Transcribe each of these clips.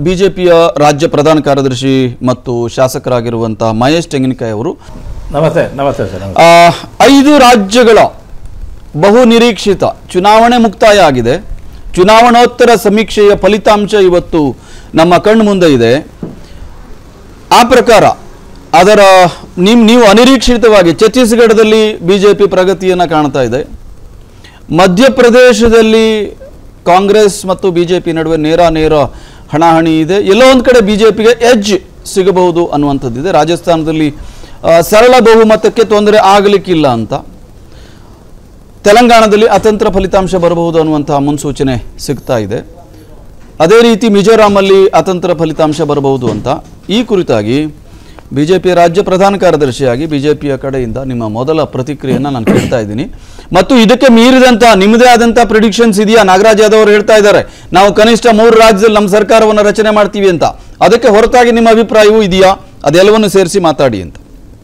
ಬಿಜೆಪಿಯ ರಾಜ್ಯ ಪ್ರಧಾನ ಕಾರ್ಯದರ್ಶಿ ಮತ್ತು ಶಾಸಕರಾಗಿರುವಂತಹ ಮಹೇಶ್ ತೆಂಗಿನಕಾಯಿ ಅವರು ನಮಸ್ತೆ ನಮಸ್ತೆ ಸರ್ ನಮಸ್ತೆ ಆ, ಐದು ರಾಜ್ಯಗಳ ಬಹು ನಿರೀಕ್ಷಿತ ಚುನಾವಣೆ ಮುಕ್ತಾಯ ಆಗಿದೆ ಚುನಾವಣೋತ್ತರ ಸಮೀಕ್ಷೆಯ ಫಲಿತಾಂಶ ಇವತ್ತು ನಮ್ಮ ಕಣ್ಣು ಮುಂದೆ ಇದೆ ಆ ಪ್ರಕಾರ ಅದರ ನಿಮ್ ನೀವು ಅನಿರೀಕ್ಷಿತವಾಗಿ ಛತ್ತೀಸ್ಗಢದಲ್ಲಿ ಬಿಜೆಪಿ ಪ್ರಗತಿಯನ್ನು ಕಾಣ್ತಾ ಇದೆ ಮಧ್ಯಪ್ರದೇಶದಲ್ಲಿ ಕಾಂಗ್ರೆಸ್ ಮತ್ತು ಬಿಜೆಪಿ ನಡುವೆ ನೇರ ನೇರ ಹಣಾಹಣಿ ಇದೆ ಎಲ್ಲೋ ಒಂದು ಕಡೆ ಬಿಜೆಪಿಗೆ ಎಜ್ ಸಿಗಬಹುದು ಅನ್ನುವಂಥದ್ದಿದೆ ರಾಜಸ್ಥಾನದಲ್ಲಿ ಆ, ಸರಳ ಬಹುಮತಕ್ಕೆ ತೊಂದರೆ ಆಗಲಿಕ್ಕಿಲ್ಲ ಅಂತ ತೆಲಂಗಾಣದಲ್ಲಿ ಅತಂತ್ರ ಫಲಿತಾಂಶ ಬರಬಹುದು ಅನ್ನುವಂತಹ ಮುನ್ಸೂಚನೆ ಸಿಗ್ತಾ ಇದೆ ಅದೇ ರೀತಿ ಮಿಜೋರಾಮಲ್ಲಿ ಅತಂತ್ರ ಫಲಿತಾಂಶ ಬರಬಹುದು ಅಂತ ಈ ಕುರಿತಾಗಿ ಬಿಜೆಪಿಯ ರಾಜ್ಯ ಪ್ರಧಾನ ಕಾರ್ಯದರ್ಶಿಯಾಗಿ ಬಿಜೆಪಿಯ ಕಡೆಯಿಂದ ನಿಮ್ಮ ಮೊದಲ ಪ್ರತಿಕ್ರಿಯೆಯನ್ನು ನಾನು ಕೇಳ್ತಾ ಇದ್ದೀನಿ ಮತ್ತು ಇದಕ್ಕೆ ಮೀರಿದಂಥ ನಿಮ್ಮದೇ ಆದಂಥ ಪ್ರಿಡಿಕ್ಷನ್ಸ್ ಇದೆಯಾ ನಾಗರಾಜ್ ಯಾದವ್ ಅವರು ಹೇಳ್ತಾ ಇದ್ದಾರೆ ನಾವು ಕನಿಷ್ಠ ಮೂರು ರಾಜ್ಯದಲ್ಲಿ ನಮ್ಮ ಸರ್ಕಾರವನ್ನು ರಚನೆ ಮಾಡ್ತೀವಿ ಅಂತ ಅದಕ್ಕೆ ಹೊರತಾಗಿ ನಿಮ್ಮ ಅಭಿಪ್ರಾಯವೂ ಇದೆಯಾ ಅದೆಲ್ಲವನ್ನು ಸೇರಿಸಿ ಮಾತಾಡಿ ಅಂತ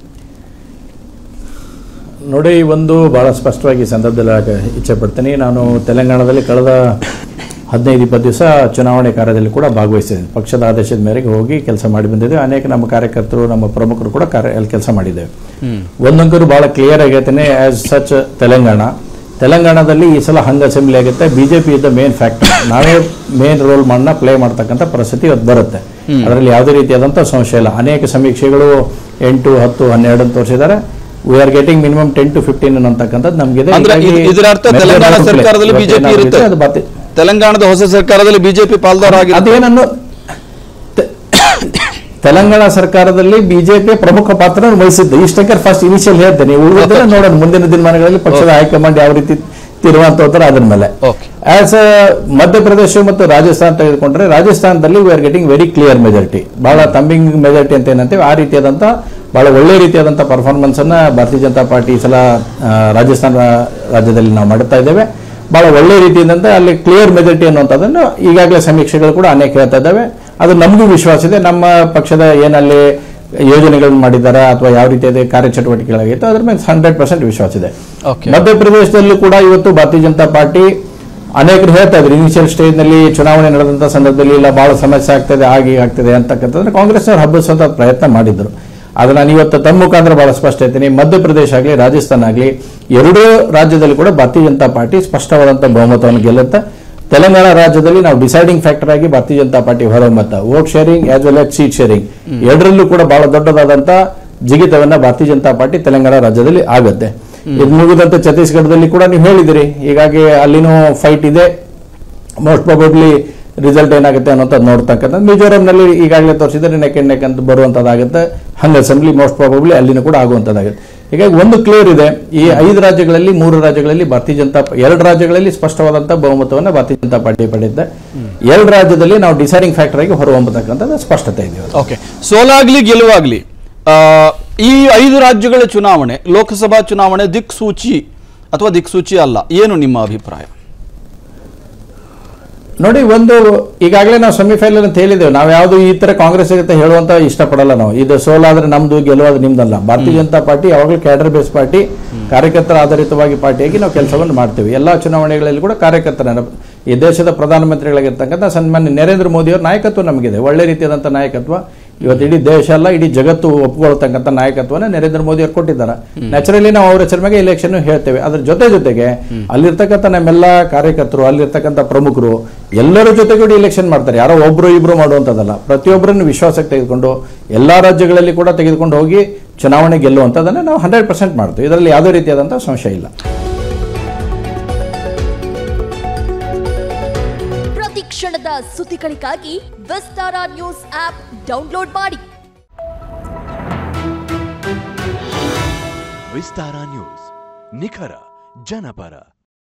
ನೋಡಿ ಒಂದು ಭಾಳ ಸ್ಪಷ್ಟವಾಗಿ ಈ ಸಂದರ್ಭದಲ್ಲಿ ಹೇಳಕ್ಕೆ ಇಚ್ಛೆ ಪಡ್ತೀನಿ ನಾನು ತೆಲಂಗಾಣದಲ್ಲಿ ಕಳೆದ ಹದಿನೈದು ಇಪ್ಪತ್ತು ದಿವಸ ಚುನಾವಣೆ ಕಾರ್ಯದಲ್ಲಿ ಕೂಡ ಭಾಗವಹಿಸಿದ್ದೇನೆ ಪಕ್ಷದ ಆದೇಶದ ಮೇರೆಗೆ ಹೋಗಿ ಕೆಲಸ ಮಾಡಿ ಬಂದಿದ್ದೇವೆ ಅನೇಕ ನಮ್ಮ ಕಾರ್ಯಕರ್ತರು ನಮ್ಮ ಪ್ರಮುಖರು ಕೂಡ ಕಾರ್ಯ ಅಲ್ಲಿ ಕೆಲಸ ಮಾಡಿದ್ದೇವೆ ಒಂದೊಂದರು ಭಾಳ ಕ್ಲಿಯರ್ ಆಗೈತೇನೆ ಆಸ್ ಸಚ್ ತೆಲಂಗಾಣ ತೆಲಂಗಾಣದಲ್ಲಿ ಈ ಸಲ ಹಂಗ ಅಸೆಂಬ್ಲಿ ಆಗುತ್ತೆ ಬಿಜೆಪಿ ಇದ್ದ ಮೇನ್ ಫ್ಯಾಕ್ಟರ್ ನಾವೇ ಮೇನ್ ರೋಲ್ ಮಾಡನ್ನ ಪ್ಲೇ ಮಾಡ್ತಕ್ಕಂಥ ಪರಿಸ್ಥಿತಿ ಇವತ್ತು ಬರುತ್ತೆ ಅದರಲ್ಲಿ ಯಾವುದೇ ರೀತಿಯಾದಂಥ ಸಂಶಯ ಇಲ್ಲ ಅನೇಕ ಸಮೀಕ್ಷೆಗಳು ಎಂಟು ಹತ್ತು ಹನ್ನೆರಡು ಅಂತ ತೋರಿಸಿದ್ದಾರೆ we are getting minimum ten to fifteen ಅನ್ನತಕ್ಕಂಥದ್ದು ನಮಗಿದೆ ಅಂದ್ರೆ ಇದ್- ಇದರ ಅರ್ಥ ತೆಲಂಗಾಣ ಸರ್ಕಾರದಲ್ಲಿ ಬಿಜೆಪಿ ಇರುತ್ತೆ ಅದು ಬತ್ತೆ ತೆಲಂಗಾಣದ ಹೊಸ ಸರ್ಕಾರದಲ್ಲಿ ಬಿಜೆಪಿ ಪಾಲ್ದಾರ ಆಗಿದೆ ಅದೇನನ್ನು ತೆ- ತೆಲಂಗಾಣ ಸರ್ಕಾರದಲ್ಲಿ ಬಿಜೆಪಿ ಪ್ರಮುಖ ಪಾತ್ರ ವಹಿಸಿದ್ದು ಇಷ್ಟಕ್ಕೆ ಫಸ್ಟ್ ಇನಿಷಿಯಲ್ ಹೇಳ್ತೇನೆ ಉಳಿದ್ರೆ ನೋಡೋಣ ಮುಂದಿನ ದಿನಮಾನಗಳಲ್ಲಿ ಪಕ್ಷದ ಹೈಕಮಾಂಡ್ ಯಾವ ರೀತಿ ತೀರ್ಮಾನ ತಗೋತಾರೆ ಅದ್ರ ಮೇಲೆ ಓಕೆ ಆಸ್ ಮಧ್ಯಪ್ರದೇಶ ಮತ್ತು ರಾಜಸ್ಥಾನ ತೆಗೆದುಕೊಂಡ್ರೆ ರಾಜಸ್ಥಾನದಲ್ಲಿ we are getting very clear majority ಬಹಳ ತಂಬಿಂಗ್ ಮೆಜಾರಿಟಿ ಅಂತ ಏನಂತೇವೆ ಆ ರೀತಿಯಾದಂಥ ಬಹಳ ಒಳ್ಳೆ ರೀತಿಯಾದಂಥ ಪರ್ಫಾರ್ಮೆನ್ಸ್ ಅನ್ನ ಭಾರತೀಯ ಜನತಾ ಪಾರ್ಟಿ ಈ ಸಲ ಆ, ರಾಜಸ್ಥಾನ ರಾಜ್ಯದಲ್ಲಿ ನಾವು ಮಾಡುತ್ತಾ ಇದ್ದೇವೆ ಬಹಳ ಒಳ್ಳೆ ರೀತಿಯಿಂದ ಅಲ್ಲಿ ಕ್ಲಿಯರ್ ಮೆಜಾರಿಟಿ ಅನ್ನುವಂಥದ್ದನ್ನು ಈಗಾಗಲೇ ಸಮೀಕ್ಷೆಗಳು ಕೂಡ ಅನೇಕ ಹೇಳ್ತಾ ಇದ್ದಾವೆ ಅದು ನಮಗೂ ವಿಶ್ವಾಸ ಇದೆ ನಮ್ಮ ಪಕ್ಷದ ಏನಲ್ಲಿ ಯೋಜನೆಗಳನ್ನು ಮಾಡಿದ್ದಾರೆ ಅಥವಾ ಯಾವ ರೀತಿಯಾದ ಕಾರ್ಯಚಟುವಟಿಕೆಗಳಾಗಿತ್ತು ಅದ್ರ ಮೇಲೆ ಹಂಡ್ರೆಡ್ ಪರ್ಸೆಂಟ್ ವಿಶ್ವಾಸ ಇದೆ ಓಕೆ ಮಧ್ಯಪ್ರದೇಶದಲ್ಲೂ ಕೂಡ ಇವತ್ತು ಭಾರತೀಯ ಜನತಾ ಪಾರ್ಟಿ ಅನೇಕರು ಹೇಳ್ತಾ ಇದ್ರು ಇನಿಷಿಯಲ್ ಸ್ಟೇಜ್ ನಲ್ಲಿ ಚುನಾವಣೆ ನಡೆದಂತ ಸಂದರ್ಭದಲ್ಲಿ ಇಲ್ಲ ಬಹಳ ಸಮಸ್ಯೆ ಆಗ್ತದೆ ಹಾಗೆ ಆಗ್ತದೆ ಅಂತಕ್ಕಂಥದ್ದು ಕಾಂಗ್ರೆಸ್ ಅವರು ಹಬ್ಬಿಸುವಂತ ಪ್ರಯತ್ನ ಮಾಡಿದ್ರು ಆದ್ರೆ ನಾನು ಇವತ್ತು ತಮ್ಮ ಮುಖಾಂತರ ಬಹಳ ಸ್ಪಷ್ಟ ಇದ್ದೀನಿ ಮಧ್ಯಪ್ರದೇಶ ಆಗಲಿ ರಾಜಸ್ಥಾನ ಆಗಲಿ ಎರಡೂ ರಾಜ್ಯದಲ್ಲಿ ಕೂಡ ಭಾರತೀಯ ಜನತಾ ಪಾರ್ಟಿ ಸ್ಪಷ್ಟವಾದಂತ ಬಹುಮತವನ್ನು ಗೆಲ್ಲುತ್ತೆ ತೆಲಂಗಾಣ ರಾಜ್ಯದಲ್ಲಿ ನಾವು ಡಿಸೈಡಿಂಗ್ ಫ್ಯಾಕ್ಟರ್ ಆಗಿ ಭಾರತೀಯ ಜನತಾ ಪಾರ್ಟಿ ಹೊರಮತ vote sharing as well as seat sharing ಎರಡರಲ್ಲೂ ಕೂಡ ಬಹಳ ದೊಡ್ಡದಾದಂತ ಜಿಗಿತವನ್ನ ಭಾರತೀಯ ಜನತಾ ಪಾರ್ಟಿ ತೆಲಂಗಾಣ ರಾಜ್ಯದಲ್ಲಿ ಆಗುತ್ತೆ ಇದು ಮುಗಿದಂತೆ ಛತ್ತೀಸ್ಗಢದಲ್ಲಿ ಕೂಡ ನೀವು ಹೇಳಿದಿರಿ ಹೀಗಾಗಿ ಅಲ್ಲಿನೂ ಫೈಟ್ ಇದೆ ಮೋಸ್ಟ್ ಪ್ರಾಬಬ್ಲಿ ರಿಸಲ್ಟ್ ಏನಾಗುತ್ತೆ ಅನ್ನೋಂಥದ್ದು ನೋಡ್ತಕ್ಕಂಥದ್ದು ಮಿಜೋರಾಂನಲ್ಲಿ ಈಗಾಗಲೇ ತೋರಿಸಿದ್ರೆ ನೆಕ್ ಅಂಡ್ ನೆಕ್ ಅಂತ ಬರುವಂಥದ್ದಾಗುತ್ತೆ ಹಂಗ ಅಸೆಂಬ್ಲಿ ಮೋಸ್ಟ್ ಪ್ರಾಬಬ್ಲಿ ಅಲ್ಲಿನೂ ಕೂಡ ಆಗುವಂಥದ್ದಾಗುತ್ತೆ ಹೀಗಾಗಿ ಒಂದು ಕ್ಲಿಯರ್ ಇದೆ ಈ ಐದು ರಾಜ್ಯಗಳಲ್ಲಿ ಮೂರು ರಾಜ್ಯಗಳಲ್ಲಿ ಭಾರತೀಯ ಜನತಾ ಎರಡು ರಾಜ್ಯಗಳಲ್ಲಿ ಸ್ಪಷ್ಟವಾದಂಥ ಬಹುಮತವನ್ನು ಭಾರತೀಯ ಜನತಾ ಪಾರ್ಟಿ ಪಡೆದಿದೆ ಎರಡು ರಾಜ್ಯದಲ್ಲಿ ನಾವು ಡಿಸೈಡಿಂಗ್ ಫ್ಯಾಕ್ಟರ್ ಆಗಿ ಹೊರಹೊಮ್ಮತಕ್ಕಂಥದ್ದು ಸ್ಪಷ್ಟತೆ ಇದೆ ಇವತ್ತು. ಓಕೆ ಸೋಲಾಗ್ಲಿ ಗೆಲುವಾಗ್ಲಿ ಆ, ಈ ಐದು ರಾಜ್ಯಗಳ ಚುನಾವಣೆ ಲೋಕಸಭಾ ಚುನಾವಣೆ ದಿಕ್ಸೂಚಿ ಅಥವಾ ದಿಕ್ಸೂಚಿ ಅಲ್ಲ ಏನು ನಿಮ್ಮ ಅಭಿಪ್ರಾಯ ನೋಡಿ ಒಂದು ಈಗಾಗಲೇ ನಾವು ಸೆಮಿಫೈನಲ್ ಅಂತ ಹೇಳಿದ್ದೇವೆ ನಾವು ಯಾವುದು ಈ ತರ ಕಾಂಗ್ರೆಸ್ ಜೊತೆ ಹೇಳುವಂತ ಇಷ್ಟಪಡಲ್ಲ ನಾವು ಇದು ಸೋಲಾದ್ರೆ ನಮ್ದು ಗೆಲುವಾದ್ರೆ ನಿಮ್ದಲ್ಲ ಭಾರತೀಯ ಜನತಾ ಪಾರ್ಟಿ ಯಾವಾಗಲೂ ಕ್ಯಾಡರ್ ಬೇಸ್ ಪಾರ್ಟಿ ಕಾರ್ಯಕರ್ತರ ಆಧಾರಿತವಾಗಿ ಪಾರ್ಟಿಯಾಗಿ ನಾವು ಕೆಲಸವನ್ನು ಮಾಡ್ತೇವೆ ಎಲ್ಲಾ ಚುನಾವಣೆಗಳಲ್ಲಿ ಕೂಡ ಕಾರ್ಯಕರ್ತರ ಈ ದೇಶದ ಪ್ರಧಾನಮಂತ್ರಿಗಳಾಗಿರ್ತಕ್ಕಂಥ ಸನ್ಮಾನ್ಯ ನರೇಂದ್ರ ಮೋದಿ ಅವರ ನಾಯಕತ್ವ ನಮಗಿದೆ ಒಳ್ಳೆ ರೀತಿಯಾದಂಥ ನಾಯಕತ್ವ ಇವತ್ತು ಇಡೀ ದೇಶ ಅಲ್ಲ ಇಡೀ ಜಗತ್ತು ಒಪ್ಕೊಳ್ತಕ್ಕಂಥ ನಾಯಕತ್ವನ ನರೇಂದ್ರ ಮೋದಿ ಅವರು ಕೊಟ್ಟಿದ್ದಾರೆ ನ್ಯಾಚುರಲಿ ನಾವು ಅವ್ರ ಹೆಸರ ಮೇಲೆ ಎಲೆಕ್ಷನ್ ಹೇಳ್ತೇವೆ ಅದ್ರ ಜೊತೆ ಜೊತೆಗೆ ಅಲ್ಲಿರ್ತಕ್ಕಂಥ ನಮ್ಮೆಲ್ಲ ಕಾರ್ಯಕರ್ತರು ಅಲ್ಲಿರ್ತಕ್ಕಂಥ ಪ್ರಮುಖರು ಎಲ್ಲರ ಜೊತೆಗೂ ಎಲೆಕ್ಷನ್ ಮಾಡ್ತಾರೆ ಯಾರೋ ಒಬ್ರು ಇಬ್ರು ಮಾಡುವಂಥದ್ದಲ್ಲ ಪ್ರತಿಯೊಬ್ಬರನ್ನು ವಿಶ್ವಾಸಕ್ಕೆ ತೆಗೆದುಕೊಂಡು ಎಲ್ಲಾ ರಾಜ್ಯಗಳಲ್ಲಿ ಕೂಡ ತೆಗೆದುಕೊಂಡು ಹೋಗಿ ಚುನಾವಣೆ ಗೆಲ್ಲುವಂಥದ್ದನ್ನ ನಾವು ಹಂಡ್ರೆಡ್ ಪರ್ಸೆಂಟ್ ಮಾಡ್ತೀವಿ ಇದರಲ್ಲಿ ಯಾವುದೇ ರೀತಿಯಾದಂಥ ಸಂಶಯ ಇಲ್ಲ ಪ್ರತಿ ಕ್ಷಣದ ಸುದ್ದಿಗಳಿಗಾಗಿ ವಿಸ್ತಾರ ನ್ಯೂಸ್ ಆಪ್ ಡೌನ್ಲೋಡ್ ಮಾಡಿ ವಿಸ್ತಾರ ನ್ಯೂಸ್ ನಿಖರ ಜನಪರ